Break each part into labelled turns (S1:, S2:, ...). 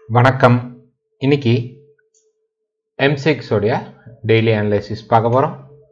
S1: வணக்கம் இன்னைக்கு M6 உடைய டெய்லி அனலைசிஸ் பார்க்க போகிறோம்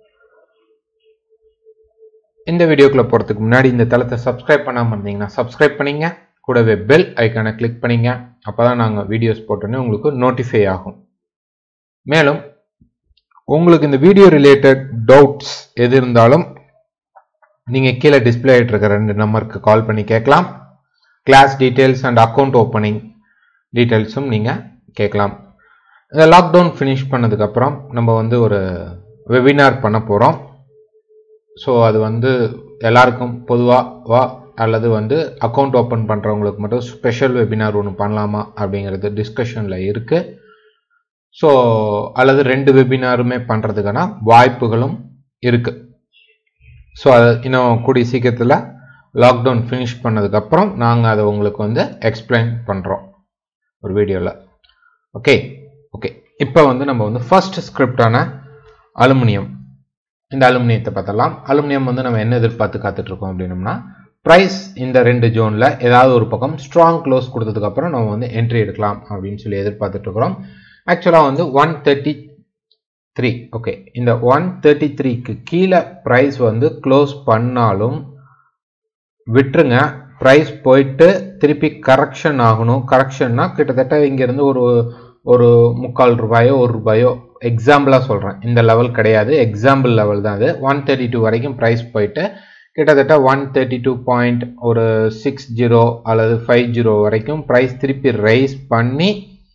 S1: இந்த வீடியோக்குள்ள போகிறதுக்கு முன்னாடி இந்த தளத்தை சப்ஸ்கிரைப் பண்ணாமல் இருந்தீங்கன்னா சப்ஸ்கிரைப் பண்ணிங்க கூடவே பெல் ஐக்கானை கிளிக் பண்ணிங்க அப்போ தான் நாங்கள் வீடியோஸ் போட்டோன்னே உங்களுக்கு நோட்டிஃபை ஆகும் மேலும் உங்களுக்கு இந்த வீடியோ ரிலேட்டட் டவுட்ஸ் எது இருந்தாலும் நீங்கள் கீழே டிஸ்பிளே ஆகிட்டு இருக்க ரெண்டு நம்பருக்கு கால் பண்ணி கேட்கலாம் class details and account opening டீட்டெயில்ஸும் நீங்கள் கேட்கலாம் இந்த லாக்டவுன் ஃபினிஷ் பண்ணதுக்கப்புறம் நம்ம வந்து ஒரு வெபினார் பண்ண போகிறோம் ஸோ அது வந்து எல்லாருக்கும் பொதுவாக அல்லது வந்து அக்கௌண்ட் ஓப்பன் பண்ணுறவங்களுக்கு மட்டும் ஸ்பெஷல் வெபினார் ஒன்று பண்ணலாமா அப்படிங்கிறது டிஸ்கஷனில் இருக்குது ஸோ அல்லது ரெண்டு வெபினாருமே பண்ணுறதுக்கான வாய்ப்புகளும் இருக்குது ஸோ அது இன்னும் கூடிய சீக்கிரத்தில் லாக்டவுன் ஃபினிஷ் பண்ணதுக்கப்புறம் நாங்கள் அதை உங்களுக்கு வந்து எக்ஸ்பிளைன் பண்ணுறோம் ஒரு வீடியோவில் ஓகே ஓகே இப்போ வந்து நம்ம வந்து ஃபர்ஸ்ட் ஸ்கிரிப்டான அலுமினியம் இந்த அலுமினியத்தை பார்த்தலாம் அலுமினியம் வந்து நம்ம என்ன எதிர்பார்த்து காத்துட்ருக்கோம் அப்படின்னம்னா ப்ரைஸ் இந்த ரெண்டு ஜோனில் ஏதாவது ஒரு பக்கம் ஸ்ட்ராங் க்ளோஸ் கொடுத்ததுக்கப்புறம் நம்ம வந்து என்ட்ரி எடுக்கலாம் அப்படின்னு சொல்லி எதிர்பார்த்துட்ருக்குறோம் ஆக்சுவலாக வந்து ஒன் தேர்ட்டி த்ரீ ஓகே இந்த ஒன் தேர்ட்டி த்ரீக்கு கீழே ப்ரைஸ் வந்து க்ளோஸ் பண்ணாலும் விட்டுருங்க ப்ரைஸ் போயிட்டு திருப்பி கரெக்ஷன் ஆகணும் கரெக்ஷன்னா கிட்டத்தட்ட இங்கேருந்து ஒரு ஒரு முக்கால் ரூபாயோ ஒரு ரூபாயோ எக்ஸாம்பிளாக சொல்கிறேன் இந்த லெவல் கிடையாது எக்ஸாம்பிள் லெவல் தான் அது ஒன் தேர்ட்டி டூ வரைக்கும் ப்ரைஸ் போயிட்டு கிட்டத்தட்ட ஒன் தேர்ட்டி டூ பாயிண்ட் ஒரு சிக்ஸ் ஜீரோ அல்லது ஃபைவ் ஜீரோ வரைக்கும் ப்ரைஸ் திருப்பி ரைஸ் பண்ணி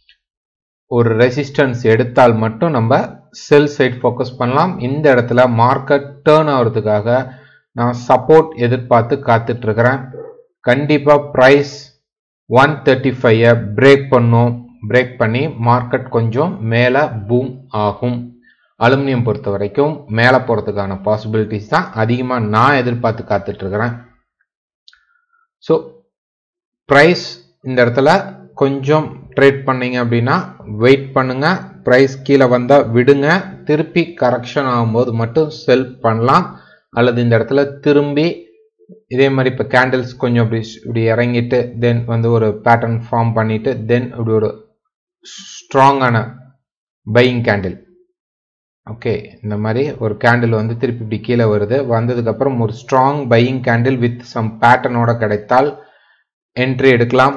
S1: ஒரு ரெசிஸ்டன்ஸ் எடுத்தால் மட்டும் நம்ம செல் சைட் ஃபோக்கஸ் பண்ணலாம் இந்த இடத்துல மார்க்கெட் டேர்ன் ஆகிறதுக்காக நான் சப்போர்ட் எதிர்பார்த்து காத்துட்ருக்கிறேன் கண்டிப்பாக ப்ரைஸ் ஒன் தேர்ட்டி ஃபைவை பிரேக் பண்ணும் பிரேக் பண்ணி மார்க்கெட் கொஞ்சம் மேலே பூம் ஆகும் அலுமினியம் பொறுத்த வரைக்கும் மேலே போகிறதுக்கான பாசிபிலிட்டிஸ் தான் அதிகமாக நான் எதிர்பார்த்து காத்துட்ருக்கிறேன் ஸோ ப்ரைஸ் இந்த இடத்துல கொஞ்சம் ட்ரேட் பண்ணீங்க அப்படின்னா வெயிட் பண்ணுங்க ப்ரைஸ் கீழே வந்தால் விடுங்க திருப்பி கரெக்ஷன் ஆகும்போது மட்டும் செல் பண்ணலாம் அல்லது இந்த இடத்துல திரும்பி இதே மாதிரி இப்போ கேண்டில்ஸ் கொஞ்சம் இப்படி இப்படி இறங்கிட்டு தென் வந்து ஒரு பேட்டர்ன் ஃபார்ம் பண்ணிட்டு தென் இப்படி ஒரு ஸ்ட்ராங்கான பையிங் கேண்டில் ஓகே இந்த மாதிரி ஒரு கேண்டில் வந்து திருப்பி இப்படி கீழே வருது வந்ததுக்கப்புறம் ஒரு strong buying candle with some பேட்டர்னோட கிடைத்தால் என்ட்ரி எடுக்கலாம்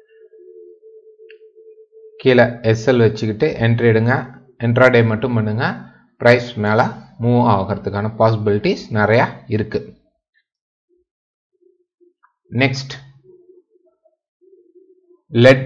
S1: கீழே எஸ்எல் வச்சுக்கிட்டு என்ட்ரி எடுங்க என்ட்ராடே மட்டும் பண்ணுங்க ப்ரைஸ் மேலே மூவ் ஆகிறதுக்கான பாசிபிலிட்டிஸ் நிறையா இருக்கு நெக்ஸ்ட் லெட்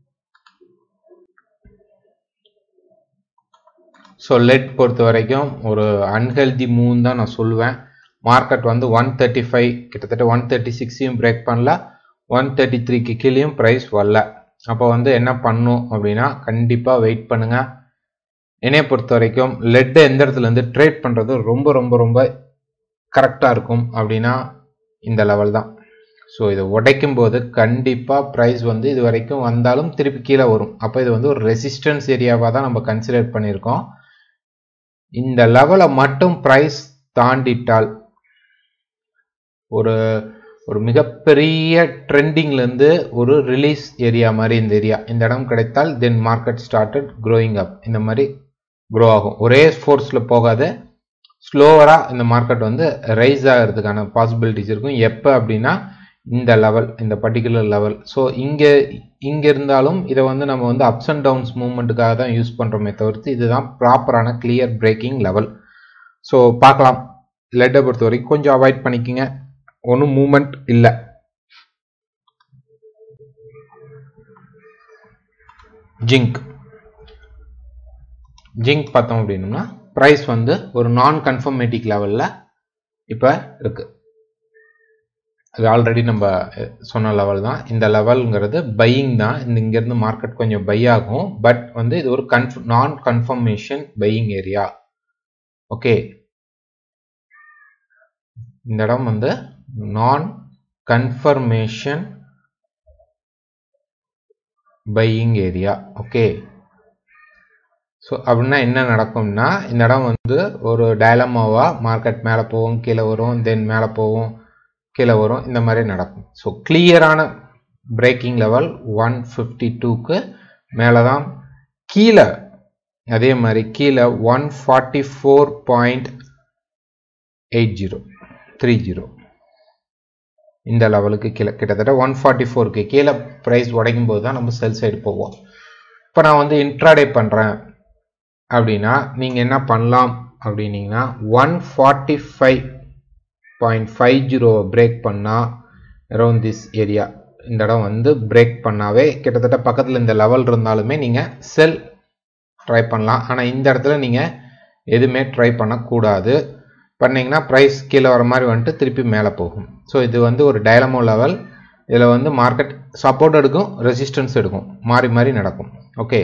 S1: ஸோ லெட் பொறுத்த வரைக்கும் ஒரு அன்ஹெல்தி மூவ் தான் நான் சொல்லுவேன் மார்க்கெட் வந்து ஒன் தேர்ட்டி ஃபைவ் கிட்டத்தட்ட ஒன் தேர்ட்டி சிக்ஸையும் பிரேக் பண்ணல ஒன் தேர்ட்டி த்ரீக்கு கீழேயும் ப்ரைஸ் வரல அப்போ வந்து என்ன பண்ணும் அப்படின்னா கண்டிப்பாக வெயிட் பண்ணுங்க என்னைய பொறுத்த வரைக்கும் லெட்டை எந்த இடத்துல இருந்து ட்ரேட் பண்ணுறது ரொம்ப ரொம்ப ரொம்ப கரெக்டாக இருக்கும் அப்படின்னா இந்த லெவல் தான் ஸோ இதை உடைக்கும் போது கண்டிப்பாக ப்ரைஸ் வந்து இது வரைக்கும் வந்தாலும் திருப்பி கீழே வரும் அப்போ இது வந்து ஒரு ரெசிஸ்டன்ஸ் ஏரியாவாக தான் நம்ம கன்சிடர் பண்ணியிருக்கோம் இந்த லெவலை மட்டும் ப்ரைஸ் தாண்டிட்டால் ஒரு ஒரு மிகப்பெரிய ட்ரெண்டிங்லேருந்து ஒரு ரிலீஸ் ஏரியா மாதிரி இந்த ஏரியா இந்த இடம் கிடைத்தால் then market started growing up இந்த மாதிரி க்ரோ ஆகும் ஒரே ஃபோர்ஸில் போகாது ஸ்லோவராக இந்த மார்க்கெட் வந்து ரைஸ் ஆகிறதுக்கான பாசிபிலிட்டிஸ் இருக்கும் எப்போ அப்படின்னா இந்த லெவல் இந்த பர்டிகுலர் லெவல் ஸோ இங்கே இங்கே இருந்தாலும் இதை வந்து நம்ம வந்து அப்ஸ் அண்ட் டவுன்ஸ் மூவ்மெண்ட்டுக்காக தான் யூஸ் பண்ணுறோமே தவிர்த்து இதுதான் ப்ராப்பரான கிளியர் பிரேக்கிங் லெவல் ஸோ பார்க்கலாம் லெட்டை பொறுத்த வரைக்கும் கொஞ்சம் அவாய்ட் பண்ணிக்கோங்க ஒன்றும் மூமெண்ட் இல்லை ஜிங்க் ஜிங்க் பார்த்தோம் அப்படின்னோம்னா ப்ரைஸ் வந்து ஒரு நான் கன்ஃபர்மேட்டிக் லெவலில் இப்போ இருக்கு அது ஆல்ரெடி நம்ம சொன்ன லெவல் தான் இந்த லெவலுங்கிறது பையிங் தான் இந்த இங்கேருந்து மார்க்கெட் கொஞ்சம் பை ஆகும் பட் வந்து இது ஒரு கன்ஃப் நான் கன்ஃபர்மேஷன் பையிங் ஏரியா ஓகே இந்த இடம் வந்து நான் confirmation buying area okay so அப்படின்னா என்ன நடக்கும்னா இந்த இடம் வந்து ஒரு டயலமாவாக மார்க்கெட் மேலே போகும் கீழே வரும் தென் மேலே போகும் கீழே வரும் இந்த மாதிரி நடக்கும் ஸோ கிளியரான பிரேக்கிங் லெவல் ஒன் ஃபிஃப்டி டூக்கு மேலே தான் கீழே அதே மாதிரி கீழே one forty four point eight zero three zero இந்த லெவலுக்கு கீழே கிட்டத்தட்ட ஒன் ஃபார்ட்டி ஃபோருக்கு கீழே ப்ரைஸ் உடைக்கும் போது தான் நம்ம செல் சைடு போவோம் இப்போ நான் வந்து இன்ட்ராடே பண்ணுறேன் அப்படின்னா நீங்கள் என்ன பண்ணலாம் அப்படின்னீங்கன்னா one forty five point five ஜீரோவை பிரேக் பண்ணால் அரௌண்ட் திஸ் ஏரியா இந்த இடம் வந்து பிரேக் பண்ணாவே கிட்டத்தட்ட பக்கத்தில் இந்த லெவல் இருந்தாலுமே நீங்கள் செல் ட்ரை பண்ணலாம் ஆனால் இந்த இடத்துல நீங்கள் எதுவுமே ட்ரை பண்ணக்கூடாது பண்ணிங்கன்னா ப்ரைஸ் கீழே வர மாதிரி வந்துட்டு திருப்பி மேலே போகும் ஸோ இது வந்து ஒரு டைலமோ லெவல் இதில் வந்து மார்க்கெட் சப்போர்ட் எடுக்கும் ரெசிஸ்டன்ஸ் எடுக்கும் மாறி மாறி நடக்கும் ஓகே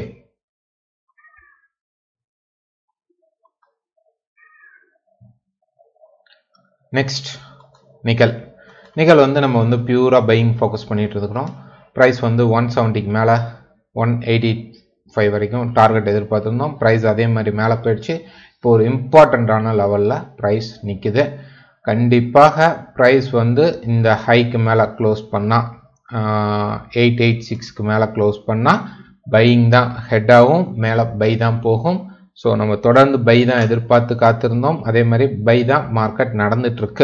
S1: நெக்ஸ்ட் நிக்கல் நிக்கல் வந்து நம்ம வந்து பியூராக பையிங் ஃபோக்கஸ் பண்ணிட்டு இருக்கிறோம் ப்ரைஸ் வந்து ஒன் செவன்ட்டிக்கு மேலே ஒன் எயிட்டி ஃபைவ் வரைக்கும் டார்கெட் எதிர்பார்த்துருந்தோம் ப்ரைஸ் அதே மாதிரி மேலே போயிடுச்சு இப்போ ஒரு இம்பார்ட்டண்ட்டான லெவலில் ப்ரைஸ் நிற்குது கண்டிப்பாக ப்ரைஸ் வந்து இந்த ஹைக்கு மேலே க்ளோஸ் பண்ணால் எயிட் எயிட் சிக்ஸ்க்கு மேலே க்ளோஸ் பண்ணால் பையிங் தான் ஹெட்டாகவும் மேலே பை தான் போகும் ஸோ நம்ம தொடர்ந்து பை தான் எதிர்பார்த்து காத்திருந்தோம் அதே மாதிரி பை தான் மார்க்கெட் நடந்துட்டுருக்கு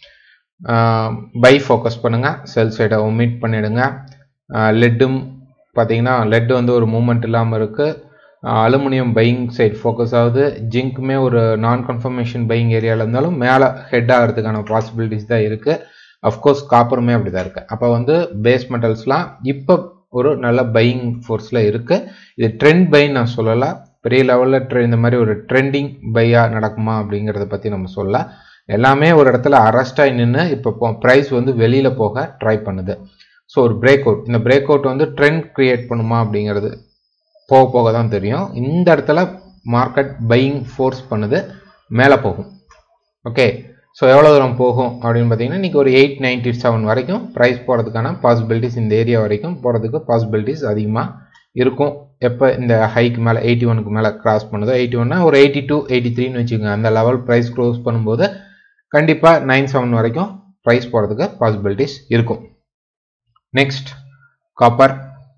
S1: பை ஃபோக்கஸ் பண்ணுங்கள் செல் சைடை ஒமிட் பண்ணிவிடுங்க லெட்டும் பார்த்தீங்கன்னா லெட் வந்து ஒரு மூமெண்ட் இல்லாமல் இருக்குது அலுமினியம் பையிங் சைட் ஃபோக்கஸ் ஆகுது ஜிங்க்குமே ஒரு நான் கன்ஃபர்மேஷன் பையிங் ஏரியாவில் இருந்தாலும் மேலே ஹெட் ஆகிறதுக்கான பாசிபிலிட்டிஸ் தான் இருக்குது அஃப்கோர்ஸ் காப்பருமே அப்படி தான் இருக்குது அப்போ வந்து பேஸ் மெட்டல்ஸ்லாம் இப்போ ஒரு நல்ல பையிங் ஃபோர்ஸில் இருக்குது இது ட்ரெண்ட் பைன்னு நான் சொல்லலை பெரிய லெவலில் ட்ரெ இந்த மாதிரி ஒரு ட்ரெண்டிங் பையாக நடக்குமா அப்படிங்கிறத பற்றி நம்ம சொல்ல எல்லாமே ஒரு இடத்துல அரெஸ்டாகி நின்று இப்போ ப்ரைஸ் வந்து வெளியில் போக ட்ரை பண்ணுது ஸோ ஒரு பிரேக் அவுட் இந்த பிரேக் அவுட் வந்து ட்ரெண்ட் க்ரியேட் பண்ணுமா அப்படிங்கிறது போக போக தான் தெரியும் இந்த இடத்துல மார்க்கெட் பையிங் ஃபோர்ஸ் பண்ணுது மேலே போகும் ஓகே ஸோ எவ்வளோ தூரம் போகும் அப்படின்னு பார்த்தீங்கன்னா இன்றைக்கி ஒரு எயிட் நைன்டி செவன் வரைக்கும் ப்ரைஸ் போகிறதுக்கான பாசிபிலிட்டிஸ் இந்த ஏரியா வரைக்கும் போகிறதுக்கு பாசிபிலிட்டிஸ் அதிகமாக இருக்கும் எப்போ இந்த ஹைக்கு மேலே எயிட்டி ஒனுக்கு மேலே கிராஸ் பண்ணுதோ எயிட்டி ஒன்னா ஒரு எயிட்டி டூ எயிட்டி த்ரீன்னு வச்சுக்கோங்க அந்த லெவல் ப்ரைஸ் க்ளோஸ் பண்ணும்போது கண்டிப்பாக நைன் செவன் வரைக்கும் ப்ரைஸ் போகிறதுக்கு பாசிபிலிட்டிஸ் இருக்கும் நெக்ஸ்ட் காப்பர்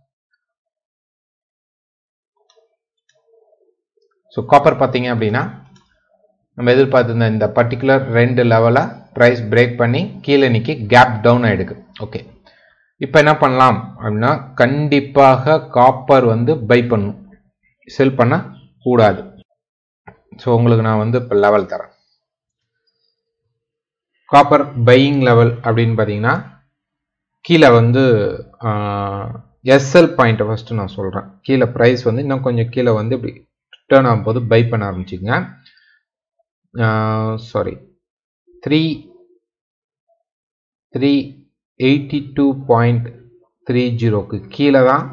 S1: ஸோ காப்பர் பார்த்தீங்க அப்படின்னா நம்ம எதிர்பார்த்துருந்த இந்த பர்டிகுலர் ரெண்டு லெவலை ப்ரைஸ் பிரேக் பண்ணி கீழே நிற்கி கேப் டவுன் ஆகிடுக்கு ஓகே இப்போ என்ன பண்ணலாம் அப்படின்னா கண்டிப்பாக காப்பர் வந்து பை பண்ணும் செல் பண்ண கூடாது ஸோ உங்களுக்கு நான் வந்து இப்போ லெவல் தரேன் காப்பர் பையிங் லெவல் அப்படின்னு பார்த்தீங்கன்னா கீழே வந்து எஸ்எல் பாயிண்ட்டை ஃபஸ்ட்டு நான் சொல்கிறேன் கீழே ப்ரைஸ் வந்து இன்னும் கொஞ்சம் கீழே வந்து இப்படி ரிட்டர்ன் ஆகும்போது பை பண்ண ஆரம்பிச்சிங்க sorry three three eighty two point three ஜீரோக்கு கீழே தான்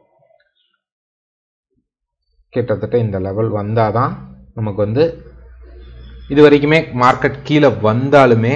S1: கிட்டத்தட்ட இந்த லெவல் வந்தால் தான் நமக்கு வந்து இது வரைக்குமே மார்க்கெட் கீழே வந்தாலுமே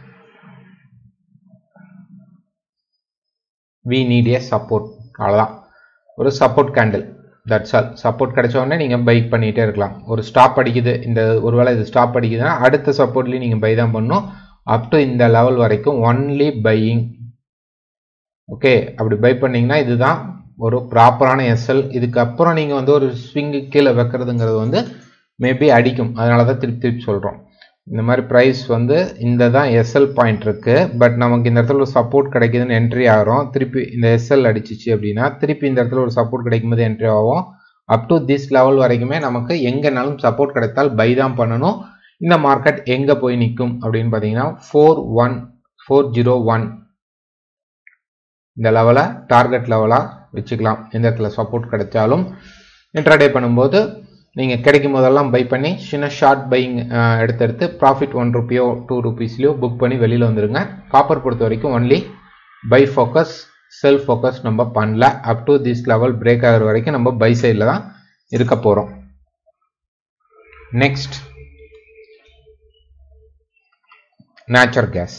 S1: வி நீட் ஏ சப்போர்ட் அவ்வளோதான் ஒரு support candle that's all support கிடைச்ச உடனே நீங்கள் பை பண்ணிகிட்டே இருக்கலாம் ஒரு ஸ்டாப் அடிக்குது இந்த ஒருவேளை இது ஸ்டாப் அடிக்குதுன்னா அடுத்த சப்போர்ட்லேயும் நீங்கள் பை தான் பண்ணணும் அப் டு இந்த லெவல் வரைக்கும் ஒன்லி பையிங் ஓகே அப்படி பை பண்ணிங்கன்னா இதுதான் ஒரு ப்ராப்பரான எஸ்எல் இதுக்கப்புறம் நீங்கள் வந்து ஒரு ஸ்விங்கு கீழே வைக்கிறதுங்கிறது வந்து மேபி அடிக்கும் அதனால தான் திருப்பி திருப்பி சொல்கிறோம் இந்த மாதிரி ப்ரைஸ் வந்து இந்த தான் எஸ்எல் பாயிண்ட் இருக்குது பட் நமக்கு இந்த இடத்துல ஒரு சப்போர்ட் கிடைக்குதுன்னு என்ட்ரி ஆகிறோம் திருப்பி இந்த எஸ்எல் அடிச்சிச்சு அப்படின்னா திருப்பி இந்த இடத்துல ஒரு சப்போர்ட் கிடைக்கும் போது என்ட்ரி ஆகும் அப் டு திஸ் லெவல் வரைக்குமே நமக்கு எங்கேனாலும் சப்போர்ட் கிடைத்தால் பை தான் பண்ணணும் இந்த மார்க்கெட் எங்கே போய் நிற்கும் அப்படின்னு பார்த்தீங்கன்னா four one four zero one இந்த லெவலை டார்கெட் லெவலாக வச்சுக்கலாம் எந்த இடத்துல சப்போர்ட் கிடைச்சாலும் இன்ட்ராடே பண்ணும்போது நீங்கள் கிடைக்கும் போதெல்லாம் பை பண்ணி சின்ன ஷார்ட் பையிங் எடுத்து எடுத்து ப்ராஃபிட் ஒன் ருப்பியோ டூ ருபீஸ்லையோ புக் பண்ணி வெளியில் வந்துடுங்க காப்பர் பொறுத்த வரைக்கும் only buy focus sell focus நம்ம பண்ணல up to this level break ஆகிற வரைக்கும் நம்ம பை சைடில் தான் இருக்க போகிறோம் next nature gas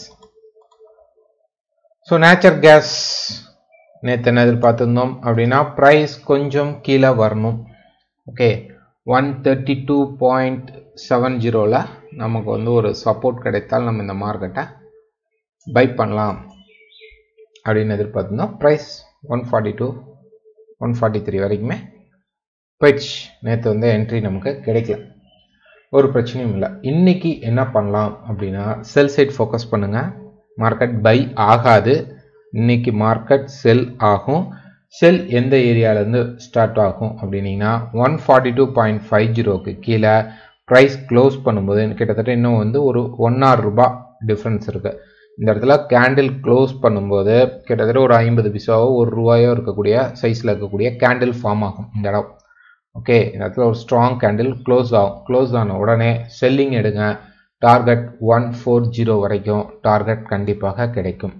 S1: so nature gas நேற்று என்ன எதிர்பார்த்துருந்தோம் அப்படின்னா ப்ரைஸ் கொஞ்சம் கீழே வரணும் okay one thirty two point seven ஜீரோவில் நமக்கு வந்து ஒரு சப்போர்ட் கிடைத்தால் நம்ம இந்த மார்க்கெட்டை பை பண்ணலாம் அப்படின்னு எதிர்பார்த்துருந்தோம் price one forty two one forty three வரைக்குமே போயிடுச்சு நேற்று வந்து என்ட்ரி நமக்கு கிடைக்கல ஒரு பிரச்சனையும் இல்லை இன்னைக்கு என்ன பண்ணலாம் அப்படின்னா செல் சைட் ஃபோக்கஸ் பண்ணுங்கள் மார்க்கெட் பை ஆகாது இன்னைக்கு மார்க்கெட் செல் ஆகும் செல் எந்த ஏரியாவிலேருந்து ஸ்டார்ட் ஆகும் அப்படின்னீங்கன்னா one forty two point five ஜீரோக்கு கீழே ப்ரைஸ் க்ளோஸ் பண்ணும்போது கிட்டத்தட்ட இன்னும் வந்து ஒரு ஒன் ஆறு ரூபாய் டிஃப்ரென்ஸ் இருக்குது இந்த இடத்துல கேண்டில் க்ளோஸ் பண்ணும்போது கிட்டத்தட்ட ஒரு ஐம்பது பிசாவோ ஒரு ரூபாயோ இருக்கக்கூடிய சைஸில் இருக்கக்கூடிய கேண்டில் ஃபார்ம் ஆகும் இந்த இடம் ஓகே இந்த இடத்துல ஒரு ஸ்ட்ராங் கேண்டில் க்ளோஸ் ஆகும் க்ளோஸ் ஆன உடனே செல்லிங் எடுங்க டார்கெட் ஒன் ஃபோர் ஜீரோ வரைக்கும் டார்கெட் கண்டிப்பாக கிடைக்கும்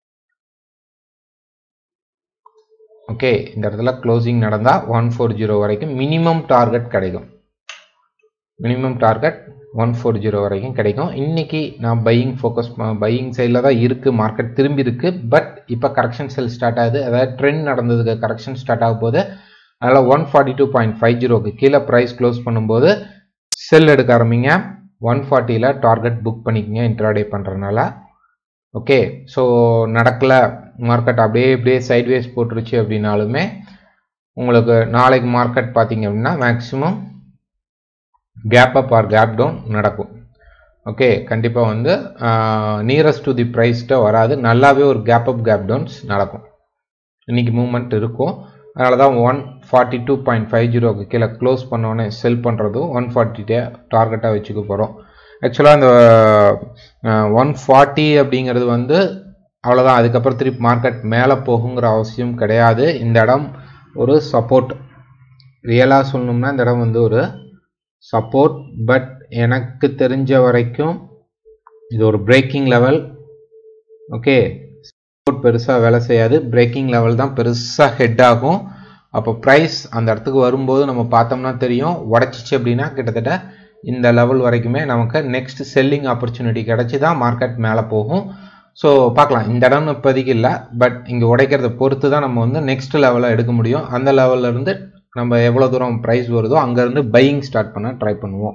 S1: ஓகே இந்த இடத்துல க்ளோசிங் நடந்தால் ஒன் ஃபோர் ஜீரோ வரைக்கும் மினிமம் டார்கெட் கிடைக்கும் minimum target one four zero வரைக்கும் கிடைக்கும் இன்னைக்கு நான் பையிங் ஃபோக்கஸ் பையிங் சைடில் தான் இருக்குது மார்க்கெட் திரும்பி இருக்குது பட் இப்போ கரெக்ஷன் செல் ஸ்டார்ட் ஆகுது அதாவது ட்ரெண்ட் நடந்ததுக்கு கரெக்ஷன் ஸ்டார்ட் ஆக போது அதனால் one forty two point five ஜீரோக்கு கீழே ப்ரைஸ் க்ளோஸ் பண்ணும்போது செல் எடுக்க ஆரம்பிங்க ஒன் ஃபார்ட்டியில் டார்கெட் புக் பண்ணிக்கங்க இன்ட்ராடே பண்ணுறதுனால ஓகே ஸோ நடக்கலை மார்க்கெட் அப்படியே இப்படியே சைட்வேஸ் போட்டுருச்சு அப்படின்னாலுமே உங்களுக்கு நாளைக்கு மார்க்கெட் பார்த்தீங்க அப்படின்னா maximum gap up or gap down நடக்கும் ஓகே கண்டிப்பாக வந்து நியரஸ்ட் டு தி ப்ரைஸ்ட்ட வராது நல்லாவே ஒரு கேப் அப் கேப் டவுன்ஸ் நடக்கும் இன்னைக்கு மூமெண்ட் இருக்கும் அதனால தான் one forty two point five ஜீரோக்கு கீழே க்ளோஸ் பண்ணோன்னே செல் பண்ணுறதும் ஒன் ஃபார்ட்டிட்டே டார்கெட்டாக வச்சுக்க போகிறோம் ஆக்சுவலாக இந்த ஒன் ஃபார்ட்டி அப்படிங்கிறது வந்து அவ்வளோதான் அதுக்கப்புறம் திருப்பி மார்க்கெட் மேலே போகுங்கிற அவசியம் கிடையாது இந்த இடம் ஒரு சப்போர்ட் ரியலாக சொல்லணும்னா இந்த இடம் வந்து ஒரு சப்போர்ட் பட் எனக்கு தெரிஞ்ச வரைக்கும் இது ஒரு பிரேக்கிங் லெவல் ஓகே சப்போர்ட் பெருசாக வேலை செய்யாது பிரேக்கிங் லெவல் தான் பெருசாக ஹெட் ஆகும் அப்போ ப்ரைஸ் அந்த இடத்துக்கு வரும்போது நம்ம பார்த்தோம்னா தெரியும் உடச்சிச்சு அப்படின்னா கிட்டத்தட்ட இந்த லெவல் வரைக்குமே நமக்கு நெக்ஸ்ட் செல்லிங் ஆப்பர்ச்சுனிட்டி கிடச்சி தான் மார்க்கெட் மேலே போகும் ஸோ பார்க்கலாம் இந்த இடம்னு இப்போதைக்கு இல்லை பட் இங்கே உடைக்கிறத பொறுத்து தான் நம்ம வந்து நெக்ஸ்ட் லெவலில் எடுக்க முடியும் அந்த லெவலில் இருந்து நம்ம எவ்வளோ தூரம் ப்ரைஸ் வருதோ அங்கேருந்து பையிங் ஸ்டார்ட் பண்ண ட்ரை பண்ணுவோம்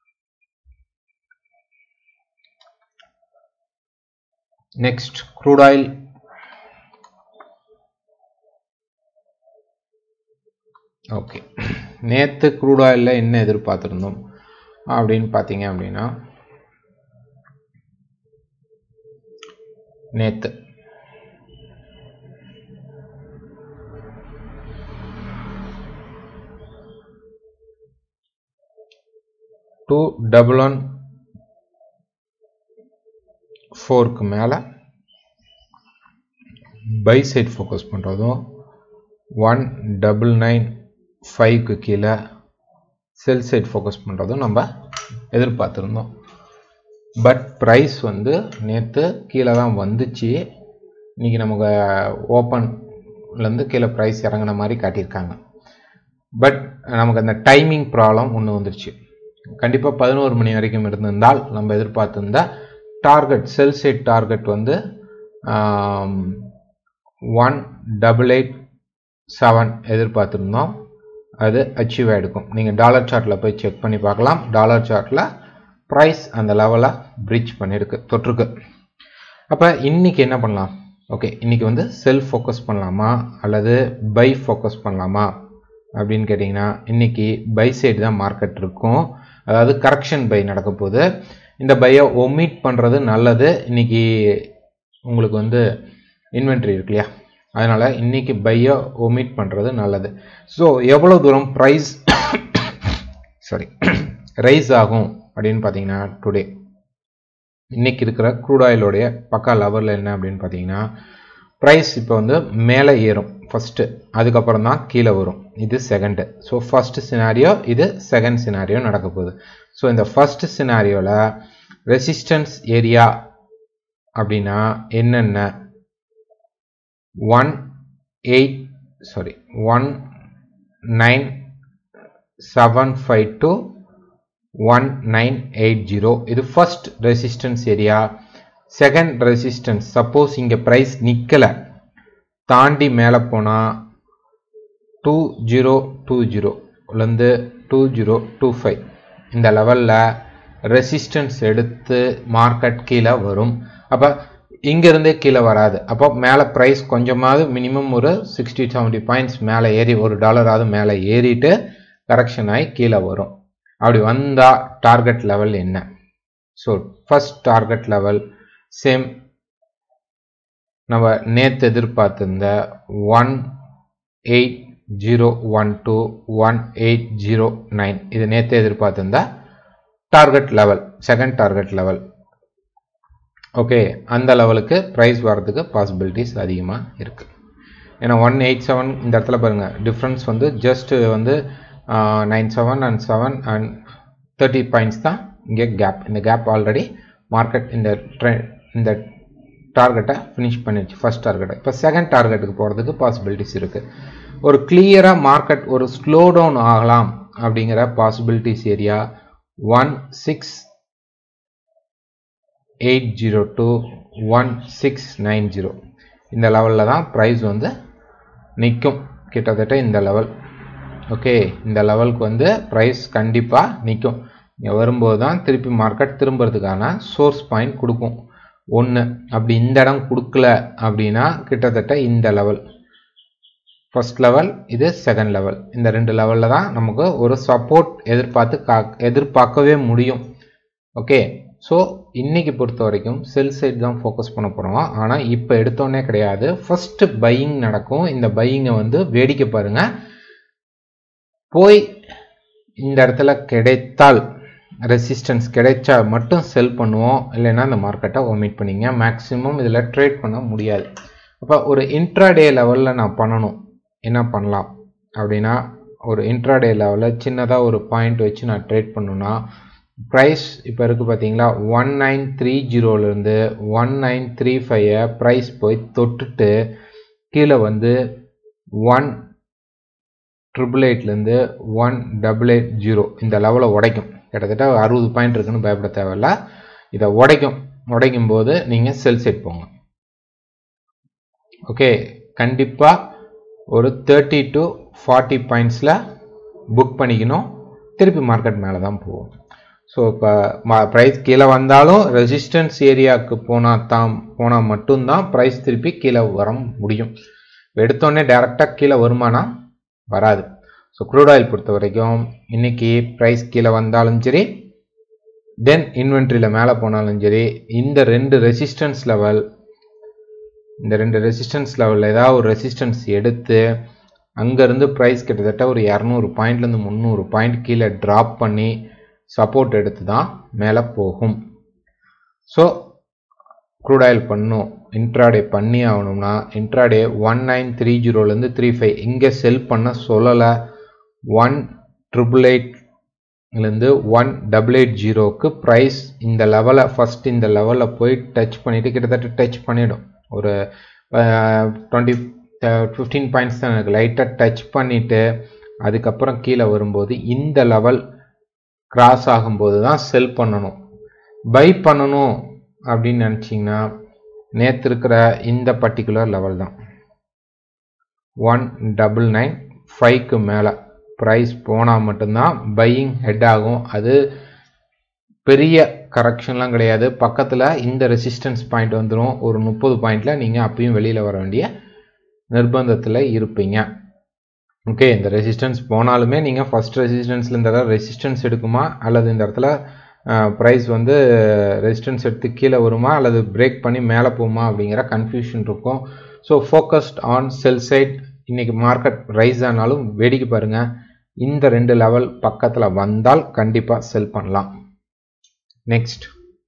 S1: நெக்ஸ்ட் க்ரூட் ஆயில் ஓகே நேற்று க்ரூட் ஆயிலில் என்ன எதிர்பார்த்துருந்தோம் அப்படின்னு பார்த்தீங்க அப்படின்னா நேற்று டூ டபுள் ஒன் ஃபோருக்கு மேலே பை சைட் ஃபோக்கஸ் பண்ணுறதும் ஒன் டபுள் நைன் ஃபைவ்க்கு கீழே செல் சைட் ஃபோக்கஸ் பண்ணுறதும் நம்ம எதிர்பார்த்துருந்தோம் பட் ப்ரைஸ் வந்து நேற்று கீழே தான் வந்துச்சு இன்றைக்கி நமக்கு ஓப்பன்லேருந்து கீழே ப்ரைஸ் இறங்கின மாதிரி காட்டியிருக்காங்க பட் நமக்கு அந்த டைமிங் ப்ராப்ளம் ஒன்று வந்துருச்சு கண்டிப்பாக பதினோரு மணி வரைக்கும் இருந்திருந்தால் நம்ம எதிர்பார்த்துருந்தா டார்கெட் செல் சைட் டார்கெட் வந்து ஒன் டபுள் எயிட் செவன் எதிர்பார்த்துருந்தோம் அது அச்சீவ் ஆகிருக்கும் நீங்கள் டாலர் சார்ட்டில் போய் செக் பண்ணி பார்க்கலாம் டாலர் சார்ட்டில் ப்ரைஸ் அந்த லெவலில் ப்ரீச் பண்ணியிருக்கு தொற்றுக்கு அப்போ இன்றைக்கி என்ன பண்ணலாம் ஓகே இன்றைக்கி வந்து செல்ஃப் ஃபோக்கஸ் பண்ணலாமா அல்லது பை ஃபோக்கஸ் பண்ணலாமா அப்படின்னு கேட்டிங்கன்னா இன்றைக்கி பை சைடு தான் மார்க்கெட் இருக்கும் அதாவது கரெக்ஷன் பை நடக்க போகுது இந்த பையை ஒமிட் பண்ணுறது நல்லது இன்றைக்கி உங்களுக்கு வந்து இன்வென்ட்ரி இருக்கு இல்லையா அதனால் இன்றைக்கி பையை ஒமிட் பண்ணுறது நல்லது ஸோ எவ்வளோ தூரம் ப்ரைஸ் சாரி ரைஸ் ஆகும் அப்படின்னு பார்த்தீங்கன்னா டுடே இன்னைக்கு இருக்கிற க்ரூட் ஆயிலோடைய பக்கா லெவலில் என்ன அப்படின்னு பார்த்தீங்கன்னா ப்ரைஸ் இப்போ வந்து மேலே ஏறும் ஃபஸ்ட்டு அதுக்கப்புறம் தான் கீழே வரும் இது செகண்டு ஸோ ஃபஸ்ட்டு சினாரியோ இது செகண்ட் சினாரியோ நடக்க போகுது ஸோ இந்த ஃபஸ்ட்டு சினாரியோவில் ரெசிஸ்டன்ஸ் ஏரியா அப்படின்னா என்னென்ன one eight sorry one nine seven five two one nine eight zero இது first resistance area second resistance suppose இங்கே ப்ரைஸ் நிற்கலை தாண்டி மேலே போனால் டூ ஜீரோ டூ ஜீரோலேருந்து டூ ஜீரோ டூ ஃபைவ் இந்த லெவலில் ரெசிஸ்டன்ஸ் எடுத்து மார்க்கெட் கீழே வரும் அப்போ இங்கேருந்தே கீழே வராது அப்போ மேலே ப்ரைஸ் கொஞ்சமாவது மினிமம் ஒரு சிக்ஸ்டி செவன்ட்டி பாயிண்ட்ஸ் மேலே ஏறி ஒரு டாலராவது மேலே ஏறிட்டு கரெக்ஷன் ஆகி கீழே வரும் அப்படி வந்தால் டார்கெட் லெவல் என்ன so first target level same நம்ம நேற்று எதிர்பார்த்திருந்த one eight zero one two one eight zero nine இது நேற்று எதிர்பார்த்திருந்த target level second target level okay அந்த லெவலுக்கு ப்ரைஸ் வரதுக்கு பாசிபிலிட்டிஸ் அதிகமாக இருக்குது ஏன்னா ஒன் எயிட் செவன் இந்த இடத்துல பாருங்கள் டிஃப்ரென்ஸ் வந்து ஜஸ்ட் வந்து nine seven and seven and thirty points தான் இங்கே கேப் இந்த கேப் ஆல்ரெடி மார்க்கெட் இந்த ட்ரெ இந்த டார்கெட்டை ஃபினிஷ் பண்ணிடுச்சு ஃபர்ஸ்ட் டார்கெட்டை இப்போ செகண்ட் டார்கெட்டுக்கு போகிறதுக்கு பாசிபிலிட்டிஸ் இருக்குது ஒரு கிளியராக மார்க்கெட் ஒரு ஸ்லோ டவுன் ஆகலாம் அப்படிங்கிற possibilities area one six eight zero two one six nine zero இந்த லெவலில் தான் ப்ரைஸ் வந்து நிற்கும் கிட்டத்தட்ட இந்த லெவல் ஓகே இந்த லெவலுக்கு வந்து ப்ரைஸ் கண்டிப்பாக நிற்கும் இங்கே வரும்போது தான் திருப்பி மார்க்கெட் திரும்புறதுக்கான சோர்ஸ் பாயிண்ட் கொடுக்கும் ஒன்று அப்படி இந்த இடம் கொடுக்கல அப்படின்னா கிட்டத்தட்ட இந்த லெவல் ஃபர்ஸ்ட் லெவல் இது செகண்ட் லெவல் இந்த ரெண்டு லெவலில் தான் நமக்கு ஒரு சப்போர்ட் எதிர்பார்த்து கா எதிர்பார்க்கவே முடியும் ஓகே ஸோ இன்னைக்கு பொறுத்த வரைக்கும் செல் சைடு தான் ஃபோக்கஸ் பண்ண போகிறோம் ஆனால் இப்போ எடுத்தோடனே கிடையாது ஃபஸ்ட்டு பையிங் நடக்கும் இந்த பையிங்கை வந்து வேடிக்கை பாருங்கள் போய் இந்த இடத்துல கிடைத்தால் ரெசிஸ்டன்ஸ் கிடைச்சா மட்டும் செல் பண்ணுவோம் இல்லைன்னா இந்த மார்க்கெட்டை ஒமிட் பண்ணிங்க மேக்ஸிமம் இதில் ட்ரேட் பண்ண முடியாது அப்போ ஒரு இன்ட்ராடே லெவலில் நான் பண்ணணும் என்ன பண்ணலாம் அப்படின்னா ஒரு இன்ட்ராடே லெவலில் சின்னதாக ஒரு பாயிண்ட் வச்சு நான் ட்ரேட் பண்ணணும்னா ப்ரைஸ் இப்போ இருக்குது பார்த்தீங்களா ஒன் நைன் த்ரீ ஜீரோலேருந்து ஒன் நைன் த்ரீ ஃபைவை ப்ரைஸ் போய் தொட்டுட்டு கீழே வந்து ஒன் ட்ரிபிள் எயிட்லேருந்து ஒன் டபுள் எயிட் ஜீரோ இந்த லெவலை உடைக்கும் கிட்டத்தட்ட அறுபது பாயிண்ட் இருக்குன்னு பயப்பட தேவையில்ல இதை உடைக்கும் உடைக்கும் போது நீங்கள் செல் செட் போங்க ஓகே கண்டிப்பாக ஒரு தேர்ட்டி டு ஃபார்ட்டி பாயிண்ட்ஸில் புக் பண்ணிக்கணும் திருப்பி மார்க்கெட் மேலே தான் போகும் ஸோ இப்போ ப்ரைஸ் கீழே வந்தாலும் ரெசிஸ்டன்ஸ் ஏரியாவுக்கு போனால் தான் போனால் மட்டும்தான் ப்ரைஸ் திருப்பி கீழே வர முடியும் எடுத்தோடனே டேரெக்டாக கீழே வருமானா வராது ஸோ க்ரூட் ஆயில் பொறுத்த வரைக்கும் இன்னைக்கு ப்ரைஸ் கீழே வந்தாலும் சரி தென் இன்வென்ட்ரியில் மேலே போனாலும் சரி இந்த ரெண்டு ரெசிஸ்டன்ஸ் லெவல் இந்த ரெண்டு ரெசிஸ்டன்ஸ் லெவலில் ஏதாவது ஒரு ரெசிஸ்டன்ஸ் எடுத்து அங்கேருந்து ப்ரைஸ் கிட்டத்தட்ட ஒரு இரநூறு பாயிண்ட்லேருந்து முந்நூறு பாயிண்ட் கீழே ட்ராப் பண்ணி சப்போர்ட் எடுத்து தான் மேலே போகும் ஸோ க்ரூட் ஆயில் பண்ணும் இன்ட்ராடே பண்ணி ஆகணும்னா இன்ட்ராடே ஒன் நைன் த்ரீ ஜீரோலேருந்து த்ரீ ஃபைவ் இங்கே செல் பண்ண சொல்லலை ஒன் ட்ரிபிள் எயிட்லேருந்து ஒன் டபுள் எயிட் ஜீரோவுக்கு ப்ரைஸ் இந்த லெவலை ஃபஸ்ட் இந்த லெவலில் போய் டச் பண்ணிவிட்டு கிட்டத்தட்ட டச் பண்ணிவிடும் ஒரு டுவெண்ட்டி ஃபிஃப்டீன் பாயிண்ட்ஸ் தான் எனக்கு லைட்டாக டச் பண்ணிவிட்டு அதுக்கப்புறம் கீழே வரும்போது இந்த லெவல் கிராஸ் ஆகும்போது தான் செல் பண்ணணும் பை பண்ணணும் அப்படின்னு நினச்சிங்கன்னா நேற்று இருக்கிற இந்த பர்டிகுலர் லெவல் தான் ஒன் டபுள் நைன் ஃபைவ்க்கு மேலே ப்ரைஸ் போனால் மட்டும்தான் பையிங் ஹெட் ஆகும் அது பெரிய கரெக்ஷன்லாம் கிடையாது பக்கத்தில் இந்த ரெசிஸ்டன்ஸ் பாயிண்ட் வந்துடும் ஒரு முப்பது பாயிண்டில் நீங்கள் அப்பயும் வெளியில் வர வேண்டிய நிர்பந்தத்தில் இருப்பீங்க ஓகே இந்த ரெசிஸ்டன்ஸ் போனாலுமே நீங்கள் ஃபஸ்ட் ரெசிஸ்டன்ஸில் இந்த இடத்துல ரெசிஸ்டன்ஸ் எடுக்குமா அல்லது இந்த இடத்துல ப்ரைஸ் வந்து ரெசிஸ்டன்ஸ் எடுத்து கீழே வருமா அல்லது பிரேக் பண்ணி மேலே போகுமா அப்படிங்கிற கன்ஃபியூஷன் இருக்கும் so focused on sell side இன்றைக்கி மார்க்கெட் ரைஸ் ஆனாலும் வேடிக்கை பாருங்கள் இந்த ரெண்டு லெவல் பக்கத்தில் வந்தால் கண்டிப்பாக செல் பண்ணலாம் நெக்ஸ்ட்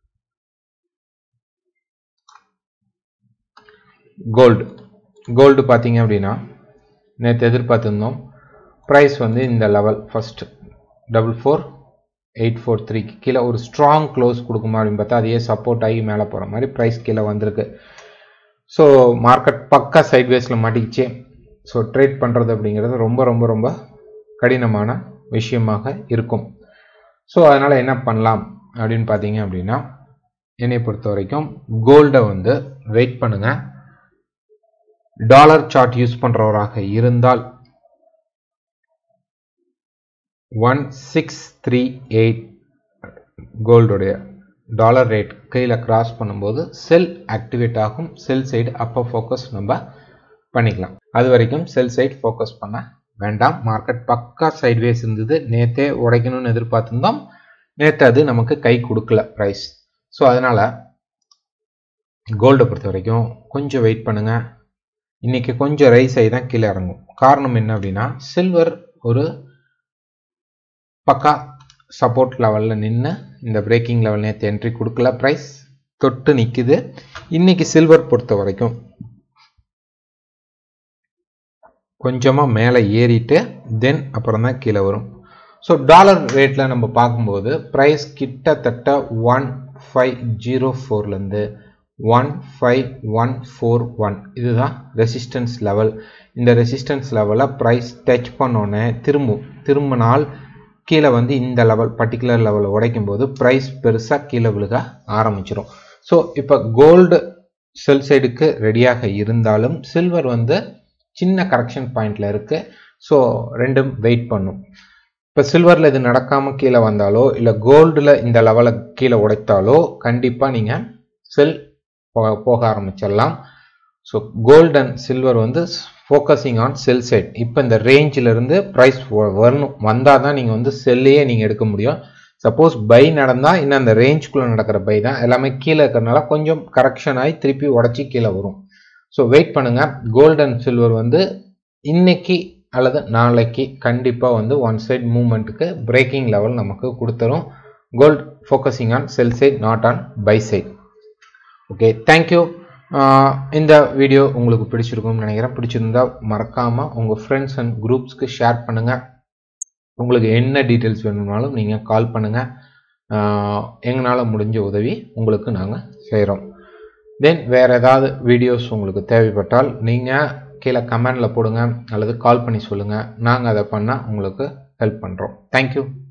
S1: கோல்டு கோல்டு பார்த்தீங்க அப்படின்னா நேற்று எதிர்பார்த்துருந்தோம் ப்ரைஸ் வந்து இந்த level first double four eight four த்ரீக்கு கீழே ஒரு ஸ்ட்ராங் க்ளோஸ் கொடுக்குமா அப்படின்னு பார்த்தா அதையே சப்போர்ட் ஆகி மேலே போகிற மாதிரி ப்ரைஸ் கீழே வந்திருக்கு ஸோ மார்க்கெட் பக்கா சைட்வேஸில் மாட்டிக்கிச்சு ஸோ ட்ரேட் பண்ணுறது அப்படிங்கிறது ரொம்ப ரொம்ப ரொம்ப கடினமான விஷயமாக இருக்கும் ஸோ அதனால் என்ன பண்ணலாம் அப்படின்னு பார்த்தீங்க அப்படின்னா என்னை பொறுத்த வரைக்கும் கோல்டை வந்து வெயிட் பண்ணுங்கள் டாலர் சார்ட் யூஸ் பண்ணுறவராக இருந்தால் ஒன் சிக்ஸ் த்ரீ எயிட் கோல்டுடைய டாலர் ரேட் கீழே கிராஸ் பண்ணும்போது செல் ஆக்டிவேட் ஆகும் செல் சைடு அப்போ ஃபோக்கஸ் நம்ம பண்ணிக்கலாம் அது வரைக்கும் செல் சைடு ஃபோக்கஸ் பண்ண வேண்டாம் மார்க்கெட் பக்கா சைட்வேஸ் இருந்தது நேற்றே உடைக்கணும்னு எதிர்பார்த்துருந்தோம் நேற்று அது நமக்கு கை கொடுக்கல ப்ரைஸ் ஸோ அதனால் கோல்டை பொறுத்த வரைக்கும் கொஞ்சம் வெயிட் பண்ணுங்கள் இன்றைக்கி கொஞ்சம் ரைஸ் ஆகி தான் கீழே இறங்கும் காரணம் என்ன அப்படின்னா சில்வர் ஒரு பக்கா சப்போர்ட் லெவலில் நின்று இந்த பிரேக்கிங் லெவல் நேற்று என்ட்ரி கொடுக்கல ப்ரைஸ் தொட்டு நிற்குது இன்னைக்கு சில்வர் பொறுத்த வரைக்கும் கொஞ்சமாக மேலே ஏறிட்டு தென் அப்புறம் தான் கீழே வரும் ஸோ டாலர் ரேட்டில் நம்ம பார்க்கும்போது ப்ரைஸ் கிட்டத்தட்ட ஒன் ஃபைவ் ஜீரோ ஃபோர்லேருந்து one five one four one இதுதான் ரெசிஸ்டன்ஸ் லெவல் இந்த ரெசிஸ்டன்ஸ் லெவலை ப்ரைஸ் டச் பண்ணோன்னே திரும்பும் திரும்பினால் கீழே வந்து இந்த லெவல் பர்டிகுலர் லெவலை உடைக்கும் போது ப்ரைஸ் பெருசாக கீழே விழுக ஆரம்பிச்சிடும் ஸோ இப்போ கோல்டு செல் சைடுக்கு ரெடியாக இருந்தாலும் சில்வர் வந்து சின்ன கரெக்ஷன் பாயிண்டில் இருக்குது ஸோ ரெண்டும் வெயிட் பண்ணும் இப்போ சில்வரில் இது நடக்காமல் கீழே வந்தாலோ இல்லை கோல்டில் இந்த லெவலை கீழே உடைத்தாலோ கண்டிப்பாக நீங்கள் செல் போக ஆரம்பிச்சிடலாம் ஸோ கோல்டு அண்ட் சில்வர் வந்து ஃபோக்கஸிங் ஆன் செல் சைட் இப்போ இந்த ரேஞ்சிலிருந்து ப்ரைஸ் வரணும் வந்தால் தான் நீங்கள் வந்து செல்லையே நீங்கள் எடுக்க முடியும் சப்போஸ் பை நடந்தால் இன்னும் அந்த ரேஞ்சுக்குள்ளே நடக்கிற பை தான் எல்லாமே கீழே இருக்கிறனால கொஞ்சம் கரெக்ஷன் ஆகி திருப்பி உடச்சி கீழே வரும் ஸோ வெயிட் பண்ணுங்கள் கோல்டு அண்ட் சில்வர் வந்து இன்னைக்கு அல்லது நாளைக்கு கண்டிப்பாக வந்து ஒன் சைட் மூமெண்ட்டுக்கு பிரேக்கிங் லெவல் நமக்கு கொடுத்துரும் gold focusing on sell side not on buy side okay thank you இந்த வீடியோ உங்களுக்கு பிடிச்சிருக்கும்னு நினைக்கிறேன் பிடிச்சிருந்தா மறக்காமல் உங்கள் ஃப்ரெண்ட்ஸ் அண்ட் குரூப்ஸ்க்கு ஷேர் பண்ணுங்கள் உங்களுக்கு என்ன டீட்டெயில்ஸ் வேணும்னாலும் நீங்கள் கால் பண்ணுங்கள் எங்களால் முடிஞ்ச உதவி உங்களுக்கு நாங்கள் செய்கிறோம் தென் வேறு ஏதாவது வீடியோஸ் உங்களுக்கு தேவைப்பட்டால் நீங்கள் கீழே கமெண்டில் போடுங்க அல்லது கால் பண்ணி சொல்லுங்கள் நாங்கள் அதை பண்ணால் உங்களுக்கு ஹெல்ப் பண்ணுறோம் தேங்க்யூ